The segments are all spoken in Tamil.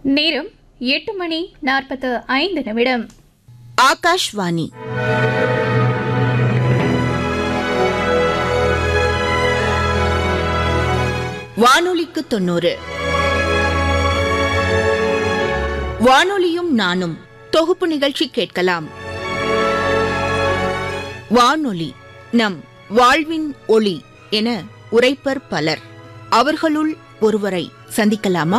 நேரம் எட்டு மணி நாற்பத்து ஐந்து நிமிடம் ஆகாஷ்வாணி வானொலிக்கு தொண்ணூறு வானொலியும் நானும் தொகுப்பு நிகழ்ச்சி கேட்கலாம் வானொலி நம் வாழ்வின் ஒளி என உரைப்பர் பலர் அவர்களுள் ஒருவரை சந்திக்கலாமா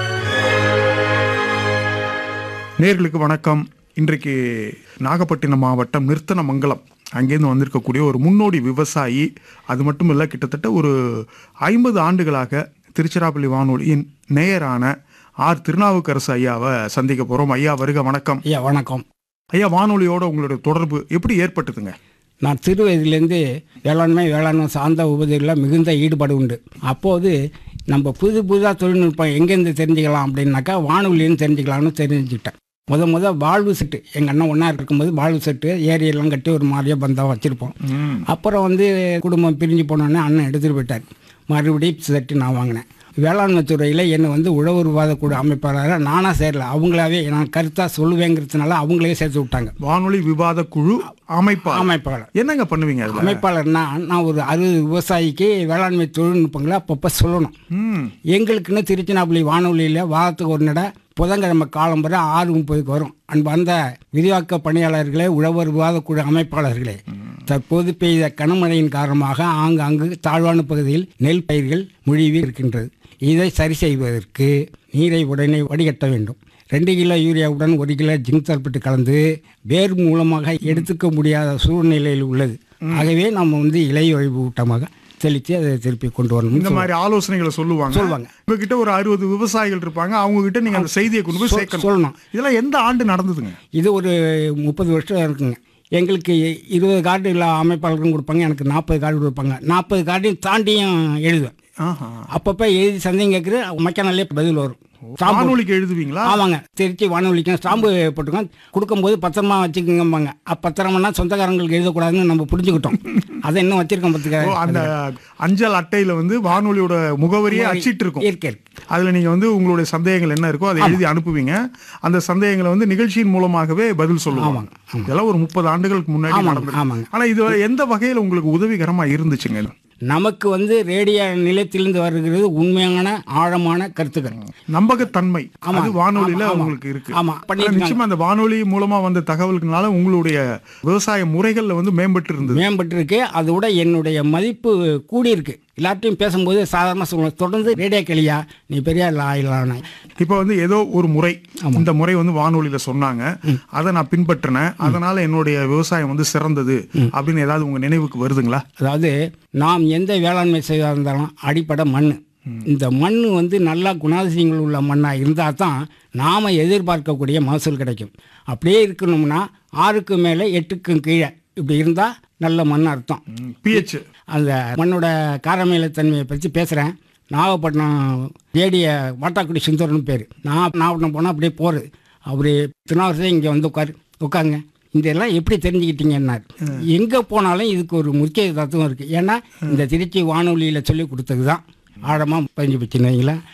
நேர்களுக்கு வணக்கம் இன்றைக்கு நாகப்பட்டினம் மாவட்டம் நிர்த்தனமங்கலம் அங்கேருந்து வந்திருக்கக்கூடிய ஒரு முன்னோடி விவசாயி அது மட்டும் இல்லை கிட்டத்தட்ட ஒரு ஐம்பது ஆண்டுகளாக திருச்சிராப்பள்ளி வானொலியின் நேயரான ஆர் திருநாவுக்கரசு ஐயாவை சந்திக்க போகிறோம் ஐயா வருக வணக்கம் ஐயா வணக்கம் ஐயா வானொலியோட உங்களுடைய தொடர்பு எப்படி ஏற்பட்டதுங்க நான் சிறு வயதிலேருந்து வேளாண்மை வேளாண்மை சார்ந்த உபதிகளில் மிகுந்த ஈடுபாடு உண்டு அப்போது நம்ம புது புதுதாக தொழில்நுட்பம் எங்கேருந்து தெரிஞ்சுக்கலாம் அப்படின்னாக்கா வானொலின்னு தெரிஞ்சுக்கலாம்னு தெரிஞ்சுக்கிட்டேன் முத முத வாழ்வு செட்டு எங்கள் அண்ணன் ஒன்றா இருக்கும்போது வாழ்வு செட்டு ஏரியெல்லாம் கட்டி ஒரு மாதிரியாக பந்தா வச்சுருப்போம் ம். அப்புறம் வந்து குடும்பம் பிரிஞ்சு போனோடனே அண்ணன் எடுத்துகிட்டு போயிட்டார் மறுபடியும் செட்டு நான் வாங்கினேன் வேளாண்மை துறையில் என்னை வந்து உழவு விவாதக்குழு அமைப்பாளராக நானாக சேரல அவங்களாவே நான் கருத்தாக சொல்லுவேங்கிறதுனால அவங்களே சேர்த்து விட்டாங்க வானொலி விவாத குழு அமைப்பா அமைப்பாளர் என்னங்க பண்ணுவீங்க அதுல அமைப்பாளர்னா நான் ஒரு அறுபது விவசாயிக்கு வேளாண்மை தொழில்நுட்பங்களை அப்பப்போ சொல்லணும் ம் எங்களுக்குன்னு திருச்சினாப்பள்ளி வானொலியில் வாரத்துக்கு ஒரு நட புதன்கிழமை காலம்பரை ஆறு முப்பதுக்கு வரும் அன்பு அந்த விரிவாக்க பணியாளர்களே உழவர் விவாதக்குழு அமைப்பாளர்களே தற்போது பெய்த கனமழையின் காரணமாக ஆங்காங்கு தாழ்வான பகுதியில் நெல் பயிர்கள் முழுவி இருக்கின்றது இதை சரி செய்வதற்கு நீரை உடனே வடிகட்ட வேண்டும் ரெண்டு கிலோ யூரியாவுடன் ஒரு கிலோ ஜிங்க் சல்பேட் கலந்து வேர் மூலமாக எடுத்துக்க முடியாத சூழ்நிலையில் உள்ளது ஆகவே நம்ம வந்து இலைய ஊட்டமாக தெளித்து அதை திருப்பி கொண்டு வரணும் இந்த மாதிரி ஆலோசனைகளை சொல்லுவாங்க சொல்லுவாங்க. உங்ககிட்ட ஒரு அறுபது விவசாயிகள் இருப்பாங்க அவங்க கிட்ட நீங்க அந்த செய்தியை கொண்டு போய் சொல்- சேர்க்கணும் சொல்லணும். இதெல்லாம் எந்த ஆண்டு நடந்ததுங்க இது ஒரு முப்பது வருஷம் இருக்குங்க எங்களுக்கு இருபது கார்டு இல்லை அமைப்பாளருக்கும் கொடுப்பாங்க எனக்கு நாற்பது கார்டு கொடுப்பாங்க நாற்பது கார்டையும் தாண்டியும் எழுதுவேன் ஆஹா அப்பப்போ எழுதி சந்தேகம் கேட்குற மக்கனாலே பதில் வரும் ஸ்டாம்பு வானொலிக்கு எழுதுவீங்களா ஆமாங்க திருச்சி வானொலிக்கும் ஸ்டாம்பு போட்டுக்கோங்க கொடுக்கும்போது பத்திரமா வச்சுக்கோங்கம்பாங்க அப்ப பத்திரமானா சொந்தக்காரங்களுக்கு எழுதக்கூடாதுன்னு நம்ம புரிஞ்சுக்கிட்டோம் அதை இன்னும் வச்சிருக்கோம் ஓ, பார்த்துக்க அந்த அஞ்சல் அட்டையில வந்து வானொலியோட முகவரியே அச்சிட்டு இருக்கும் இருக்கு இருக்கு அதுல நீங்க வந்து உங்களுடைய சந்தேகங்கள் என்ன இருக்கோ அதை எழுதி அனுப்புவீங்க அந்த சந்தேகங்களை வந்து நிகழ்ச்சியின் மூலமாகவே பதில் சொல்லுவாங்க ஆமாங்க, ஆமாங்க. இதெல்லாம் ஒரு முப்பது ஆண்டுகளுக்கு முன்னாடி ஆமாங்க, நடந்தது ஆமாங்க. ஆனா இது எந்த வகையில உங்களுக்கு உதவிகரமா இருந்துச்சுங்க நமக்கு வந்து ரேடியோ நிலையத்திலிருந்து வருகிறது உண்மையான ஆழமான கருத்துக்கள் நம்பகத்தன்மை ஆமா, அது வானொலியில ஆமா, ஆமா. உங்களுக்கு இருக்கு ஆமா, ஆனா பண்ணிருக்காங்க. நிச்சயமா அந்த வானொலி மூலமா வந்த தகவல்களால உங்களுடைய விவசாய முறைகள்ல வந்து மேம்பட்டு இருந்தது மேம்பட்டிருக்கு அதோட என்னுடைய மதிப்பு கூடியிருக்கு எல்லார்ட்டையும் பேசும்போது சாதாரணமாக சொல்லுவேன் தொடர்ந்து ரேடியோ கிளியா நீ பெரிய ஆயிலான இப்போ வந்து ஏதோ ஒரு முறை இந்த முறை வந்து வானொலியில சொன்னாங்க அதை நான் பின்பற்றினேன் அதனால என்னுடைய விவசாயம் வந்து சிறந்தது அப்படின்னு ஏதாவது உங்க நினைவுக்கு வருதுங்களா அதாவது நாம் எந்த வேளாண்மை செய்தா இருந்தாலும் அடிப்படை மண் இந்த மண் வந்து நல்லா குணாதிசயங்கள் உள்ள மண்ணாக இருந்தால் தான் நாம் எதிர்பார்க்கக்கூடிய மகசூல் கிடைக்கும் அப்படியே இருக்கணும்னா ஆறுக்கு மேலே எட்டுக்கும் கீழே இப்படி இருந்தால் நல்ல மண் அர்த்தம் பிஹெச் அந்த மண்ணோட காரமேலத்தன்மையை பற்றி பேசுகிறேன் நாகப்பட்டினம் ஏடிய வாட்டாக்குடி சுந்தரம்னு பேர் நான் நாகப்பட்டினம் போனால் அப்படியே போகிறது அவர் திருநாவரசே இங்கே வந்து உட்காரு உட்காருங்க இந்த எல்லாம் எப்படி தெரிஞ்சுக்கிட்டீங்கன்னார் எங்கே போனாலும் இதுக்கு ஒரு முக்கிய தத்துவம் இருக்குது ஏன்னா இந்த திருச்சி வானொலியில் சொல்லி கொடுத்தது தான் ஆழமாக பதிஞ்சு வச்சுருந்தீங்களா